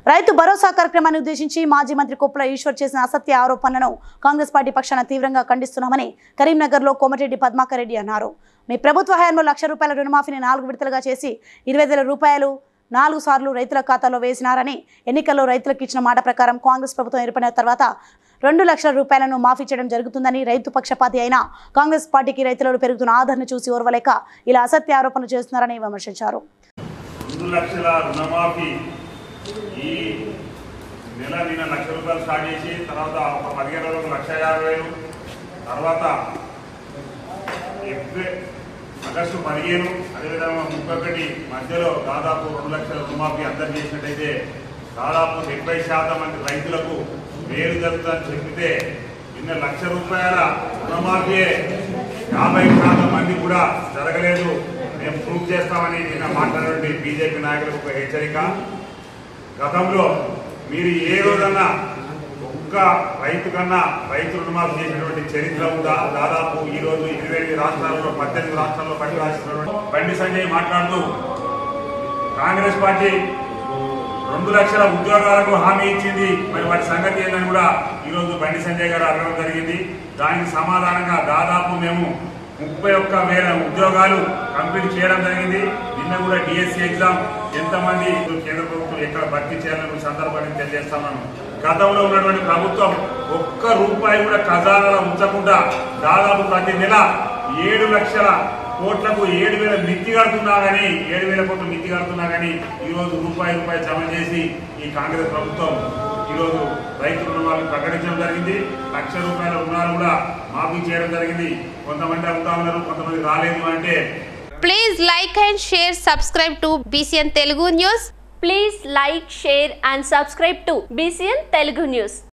రైతు భరోసా కార్యక్రమాన్ని ఉద్దేశించి మాజీ మంత్రి కొప్పుల ఈశ్వర్ చేసిన అసత్య ఆరోపణలను కాంగ్రెస్ పార్టీ పక్షాన తీవ్రంగా ఖండిస్తున్నామని కరీంనగర్లో కోమటిరెడ్డి పద్మాకర్ రెడ్డి అన్నారు మీ ప్రభుత్వ హయాంలో లక్ష రూపాయల రుణమాఫీని నాలుగు విడతలుగా చేసి ఇరవై వేల రూపాయలు నాలుగు సార్లు రైతుల ఖాతాలో వేసినారని ఎన్నికల్లో రైతులకు ఇచ్చిన మాట ప్రకారం కాంగ్రెస్ ప్రభుత్వం ఏర్పడిన తర్వాత రెండు లక్షల రూపాయలను మాఫీ చేయడం జరుగుతుందని రైతు పక్షపాతి అయిన కాంగ్రెస్ పార్టీకి రైతులలో పెరుగుతున్న ఆదరణ చూసి ఓర్వలేక ఇలా అసత్య ఆరోపణలు చేస్తున్నారని విమర్శించారు రెండు లక్షల రుణమాఫీ ఈ నెల నిన్న లక్ష రూపాయలు స్టార్ట్ చేసి తర్వాత ఒక పదిహేను రోజులకు లక్ష యాభై వేలు తర్వాత ఏప్రిల్ ఆగస్టు పదిహేను అదేవిధంగా ముప్పై ఒకటి మధ్యలో దాదాపు రెండు లక్షల రుణమాఫీ అందరు చేసినట్టయితే దాదాపు డెబ్బై శాతం మంది రైతులకు మేలు జరుగుతుందని చెప్పితే నిన్న లక్ష రూపాయల రుణమాఫీ యాభై శాతం మంది కూడా జరగలేదు మేము ప్రూవ్ చేస్తామని నిన్న మాట్లాడినటువంటి బీజేపీ నాయకులకు ఒక హెచ్చరిక గతంలో మీరు ఏ రోజన్నా ఒక్క రైతు కన్నా రైతు రుణమాఫీ చేసినటువంటి చరిత్ర ఉందా దాదాపు ఈ రోజు ఇరవై ఎనిమిది రాష్ట్రాల్లో పద్దెనిమిది రాష్ట్రాల్లో పని రాసినటువంటి బండి సంజయ్ మాట్లాడుతూ కాంగ్రెస్ పార్టీ రెండు లక్షల ఉద్యోగాలకు హామీ ఇచ్చింది మరి వాటి సంగతి ఏందని కూడా ఈ రోజు బండి సంజయ్ గారు అడగడం జరిగింది దానికి సమాధానంగా దాదాపు మేము ముప్పై ఒక్క వేల ఉద్యోగాలు కంప్లీట్ చేయడం జరిగింది నిన్న కూడా డిఎస్సి ఎగ్జామ్ ఎంతమంది కేంద్ర ప్రభుత్వం ఎక్కడ భర్తీ చేయాలని సందర్భాన్ని తెలియజేస్తున్నాను గతంలో ఉన్నటువంటి ప్రభుత్వం ఒక్క రూపాయి కూడా ఖజానాలో ఉంచకుండా దాదాపు ప్రతి నెల ఏడు లక్షల కోట్లకు ఏడు వేల మిత్తి కడుతున్నా కానీ ఏడు వేల కోట్ల మిత్తి కడుతున్నా కానీ ఈ రోజు రూపాయి రూపాయి జమ చేసి ఈ కాంగ్రెస్ ప్రభుత్వం ఈ రోజు రైతు రుణమాఫీ ప్రకటించడం జరిగింది లక్ష రూపాయల రుణాలు కూడా మాఫీ చేయడం జరిగింది కొంతమంది అడుగుతా ఉన్నారు కొంతమంది రాలేదు అంటే Please like and share, subscribe to BCN Telugu News. Please like, share and subscribe to BCN Telugu News.